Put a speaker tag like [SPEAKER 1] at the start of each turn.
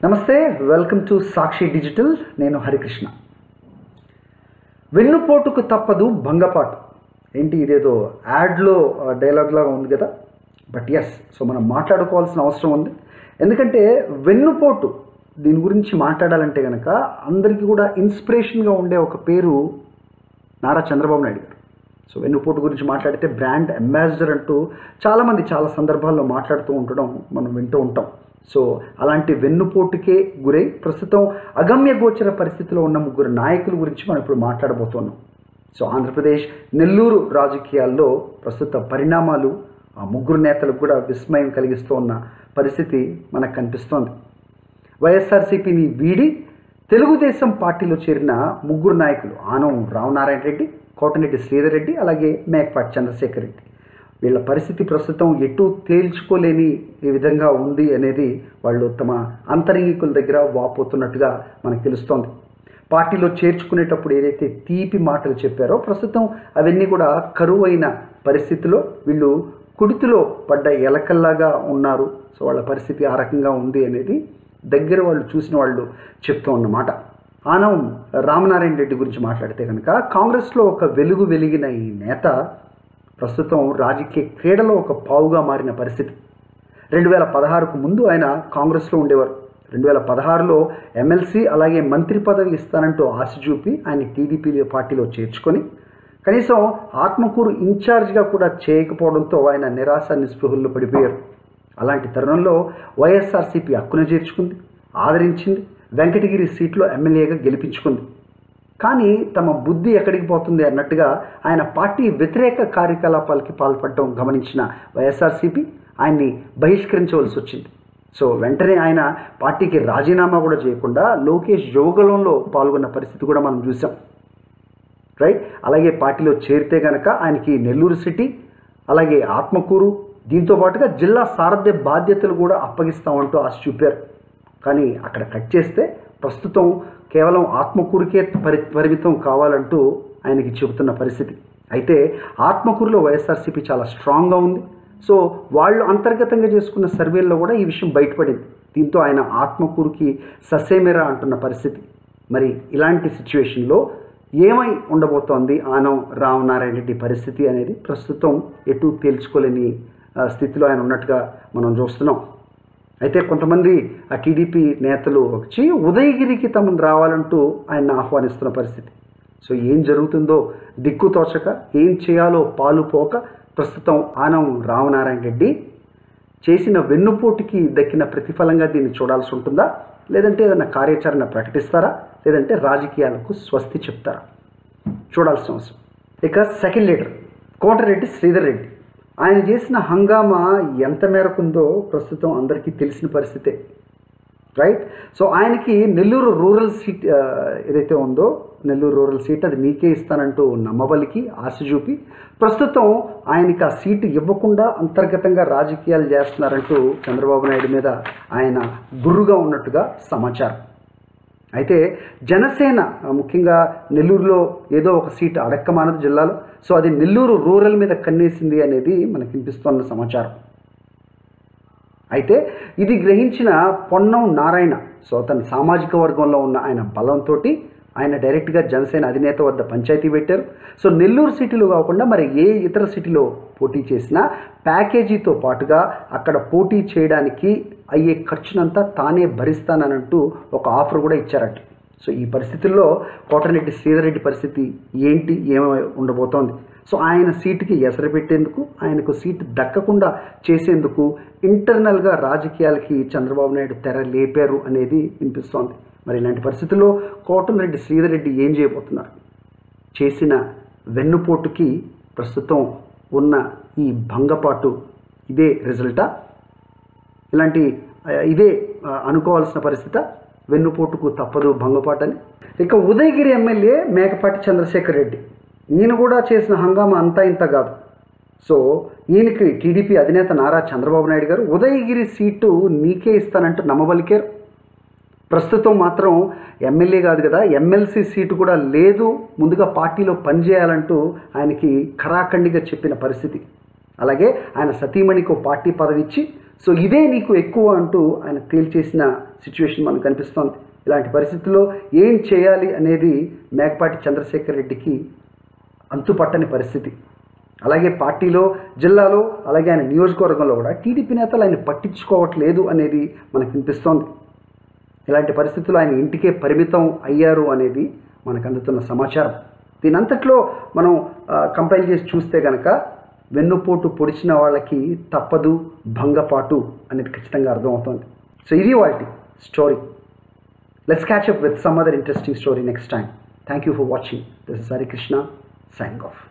[SPEAKER 1] నమస్తే welcome to Sakshi digital నేను హరికృష్ణ వెన్నుపోటుకు తప్పదు భంగపాటు ఏంటి ఇదేదో యాడ్లో డైలాగ్ లాగా ఉంది కదా బట్ ఎస్ సో మనం మాట్లాడుకోవాల్సిన అవసరం ఉంది ఎందుకంటే వెన్నుపోటు దీని గురించి మాట్లాడాలంటే కనుక అందరికీ కూడా ఇన్స్పిరేషన్గా ఉండే ఒక పేరు నారా చంద్రబాబు నాయుడు గారు సో వెన్నుపోటు గురించి మాట్లాడితే బ్రాండ్ అంబాసిడర్ అంటూ చాలామంది చాలా సందర్భాల్లో మాట్లాడుతూ ఉండడం మనం వింటూ ఉంటాం సో అలాంటి వెన్నుపోటుకే గురై ప్రస్తుతం అగమ్య గోచర పరిస్థితిలో ఉన్న ముగ్గురు నాయకుల గురించి మనం ఇప్పుడు మాట్లాడబోతున్నాం సో ఆంధ్రప్రదేశ్ నెల్లూరు రాజకీయాల్లో ప్రస్తుత పరిణామాలు ఆ ముగ్గురు నేతలకు కూడా విస్మయం కలిగిస్తూ ఉన్న పరిస్థితి మనకు కనిపిస్తోంది వైఎస్ఆర్సీపీని వీడి తెలుగుదేశం పార్టీలో చేరిన ముగ్గురు నాయకులు ఆనం రామనారాయణ రెడ్డి కోటరెడ్డి శ్రీధర్ రెడ్డి అలాగే మేకపాటి చంద్రశేఖర్ రెడ్డి వీళ్ళ పరిస్థితి ప్రస్తుతం ఎటు తేల్చుకోలేని ఈ విధంగా ఉంది అనేది వాళ్ళు తమ అంతరంగికుల దగ్గర వాపోతున్నట్టుగా మనకు తెలుస్తోంది పార్టీలో చేర్చుకునేటప్పుడు ఏదైతే తీపి మాటలు చెప్పారో ప్రస్తుతం అవన్నీ కూడా కరువైన పరిస్థితిలో వీళ్ళు కుడితిలో పడ్డ ఎలకల్లాగా ఉన్నారు సో వాళ్ళ పరిస్థితి ఆ రకంగా ఉంది అనేది దగ్గర వాళ్ళు చూసిన వాళ్ళు చెప్తూ ఉన్నమాట ఆనం రామనారాయణ రెడ్డి గురించి మాట్లాడితే కనుక కాంగ్రెస్లో ఒక వెలుగు వెలిగిన ఈ నేత ప్రస్తుతం రాజకీయ క్రీడలో ఒక పావుగా మారిన పరిస్థితి రెండు వేల పదహారుకు ముందు ఆయన కాంగ్రెస్లో ఉండేవారు రెండు వేల పదహారులో ఎమ్మెల్సీ అలాగే మంత్రి పదవి ఇస్తానంటూ ఆశ చూపి ఆయన టీడీపీ పార్టీలో చేర్చుకొని కనీసం ఆత్మకూరు ఇన్ఛార్జ్గా కూడా చేయకపోవడంతో ఆయన నిరాశ నిస్పృహల్లో పడిపోయారు అలాంటి తరుణంలో వైఎస్ఆర్సీపీ హక్కున చేర్చుకుంది ఆదరించింది వెంకటగిరి సీట్లో ఎమ్మెల్యేగా గెలిపించుకుంది కానీ తమ బుద్ధి ఎక్కడికి పోతుంది అన్నట్టుగా ఆయన పార్టీ వ్యతిరేక కార్యకలాపాలకి పాల్పడడం గమనించిన వైఎస్ఆర్సీపీ ఆయన్ని బహిష్కరించవలసి వచ్చింది సో వెంటనే ఆయన పార్టీకి రాజీనామా కూడా చేయకుండా లోకేష్ యోగలంలో పాల్గొన్న పరిస్థితి కూడా మనం చూసాం రైట్ అలాగే పార్టీలో చేరితే గనక ఆయనకి నెల్లూరు సిటీ అలాగే ఆత్మకూరు దీంతో పాటుగా జిల్లా సారథ్య బాధ్యతలు కూడా అప్పగిస్తామంటూ ఆశ చూపారు కానీ అక్కడ కట్ చేస్తే ప్రస్తుతం కేవలం ఆత్మకూరుకే పరి పరిమితం కావాలంటూ ఆయనకి చెబుతున్న పరిస్థితి అయితే ఆత్మకూరులో వైఎస్ఆర్సీపీ చాలా స్ట్రాంగ్గా ఉంది సో వాళ్ళు అంతర్గతంగా చేసుకున్న సర్వేల్లో కూడా ఈ విషయం బయటపడింది దీంతో ఆయన ఆత్మకూరుకి ససేమెరా అంటున్న పరిస్థితి మరి ఇలాంటి సిచ్యువేషన్లో ఏమై ఉండబోతోంది ఆనం రామనారాయణ రెడ్డి పరిస్థితి అనేది ప్రస్తుతం ఎటు తేల్చుకోలేని ఆ, స్థితిలో ఆయన ఉన్నట్టుగా మనం చూస్తున్నాం అయితే కొంతమంది ఆ టీడీపీ నేతలు వచ్చి ఉదయగిరికి తమను రావాలంటూ ఆయన ఆహ్వానిస్తున్న పరిస్థితి సో ఏం జరుగుతుందో దిక్కు తోచక ఏం చేయాలో పాలు పోక ప్రస్తుతం ఆనం రామనారాయణ రెడ్డి చేసిన వెన్నుపోటుకి దక్కిన ప్రతిఫలంగా దీన్ని చూడాల్సి ఉంటుందా లేదంటే ఏదైనా కార్యాచరణ ప్రకటిస్తారా లేదంటే రాజకీయాలకు స్వస్తి చెప్తారా చూడాల్సిన అవసరం ఇక సెకండ్ లీడర్ కోటరెడ్డి శ్రీధర్ రెడ్డి ఆయన చేసిన హంగామా ఎంత మేరకు ఉందో ప్రస్తుతం అందరికీ తెలిసిన పరిస్థితే రైట్ సో ఆయనకి నెల్లూరు రూరల్ సీట్ ఆ, ఏదైతే ఉందో నెల్లూరు రూరల్ సీట్ అది నీకే ఇస్తానంటూ నమ్మబలికి ఆశ చూపి ప్రస్తుతం ఆయనకి ఆ సీటు ఇవ్వకుండా అంతర్గతంగా రాజకీయాలు చేస్తున్నారంటూ చంద్రబాబు నాయుడు మీద ఆయన గుర్రుగా ఉన్నట్టుగా సమాచారం అయితే జనసేన ఆ, ముఖ్యంగా నెల్లూరులో ఏదో ఒక సీటు అడక్కమానదు జిల్లాలో సో అది నెల్లూరు రూరల్ మీద కన్నేసింది అనేది మనకి వినిపిస్తున్న సమాచారం అయితే ఇది గ్రహించిన పొన్నం నారాయణ సో తన సామాజిక వర్గంలో ఉన్న ఆయన బలంతో ఆయన డైరెక్ట్గా జనసేన అధినేత వద్ద పంచాయతీ పెట్టారు సో నెల్లూరు సిటీలో కాకుండా మరి ఏ ఇతర సిటీలో పోటీ చేసినా ప్యాకేజీతో పాటుగా అక్కడ పోటీ చేయడానికి అయ్యే ఖర్చునంతా తానే భరిస్తానంటూ ఒక ఆఫర్ కూడా ఇచ్చారట సో ఈ పరిస్థితుల్లో కోటరెడ్డి శ్రీధర్ రెడ్డి పరిస్థితి ఏంటి ఏమై ఉండబోతోంది సో ఆయన సీటుకి ఎసరు పెట్టేందుకు ఆయనకు సీటు దక్కకుండా చేసేందుకు ఇంటర్నల్గా రాజకీయాలకి చంద్రబాబు నాయుడు తెర లేపారు అనేది వినిపిస్తోంది మరి ఇలాంటి పరిస్థితుల్లో కోటరెడ్డి శ్రీధర్ రెడ్డి ఏం చేయబోతున్నారు చేసిన వెన్నుపోటుకి ప్రస్తుతం ఉన్న ఈ భంగపాటు ఇదే రిజల్టా ఇలాంటి ఆ, ఇదే ఆ, అనుకోవాల్సిన పరిస్థితి వెన్నుపోటుకు తప్పదు భంగపాటని ఇక ఉదయగిరి ఎమ్మెల్యే మేకపాటి చంద్రశేఖర్ రెడ్డి ఈయన కూడా చేసిన హంగామా అంతా ఇంత కాదు సో ఈయనకి టీడీపీ అధినేత నారా చంద్రబాబు నాయుడు గారు ఉదయగిరి సీటు నీకే ఇస్తానంటూ నమ్మబలికారు ప్రస్తుతం మాత్రం ఎమ్మెల్యే కాదు కదా ఎమ్మెల్సీ సీటు కూడా లేదు ముందుగా పార్టీలో పనిచేయాలంటూ ఆయనకి ఖరాఖండిగా చెప్పిన పరిస్థితి అలాగే ఆయన సతీమణికి ఓ పార్టీ పదవి ఇచ్చి సో ఇదే నీకు ఎక్కువ అంటూ ఆయన తేల్చేసిన సిచ్యువేషన్ మనకు కనిపిస్తోంది ఇలాంటి పరిస్థితుల్లో ఏం చేయాలి అనేది మేకపాటి చంద్రశేఖర్ రెడ్డికి అంతుపట్టని పరిస్థితి అలాగే పార్టీలో జిల్లాలో అలాగే ఆయన నియోజకవర్గంలో కూడా టీడీపీ నేతలు ఆయన పట్టించుకోవట్లేదు అనేది మనకు వినిపిస్తోంది ఇలాంటి పరిస్థితుల్లో ఆయన ఇంటికే పరిమితం అయ్యారు అనేది మనకు అందుతున్న సమాచారం దీని అంతట్లో మనం కంపైల్ చేసి చూస్తే కనుక వెన్నుపోటు పొడిచిన వాళ్ళకి తప్పదు భంగపాటు అనేది ఖచ్చితంగా అర్థమవుతుంది సో ఇది వాటి story let's catch up with some other interesting story next time thank you for watching this is Harikrishna sign of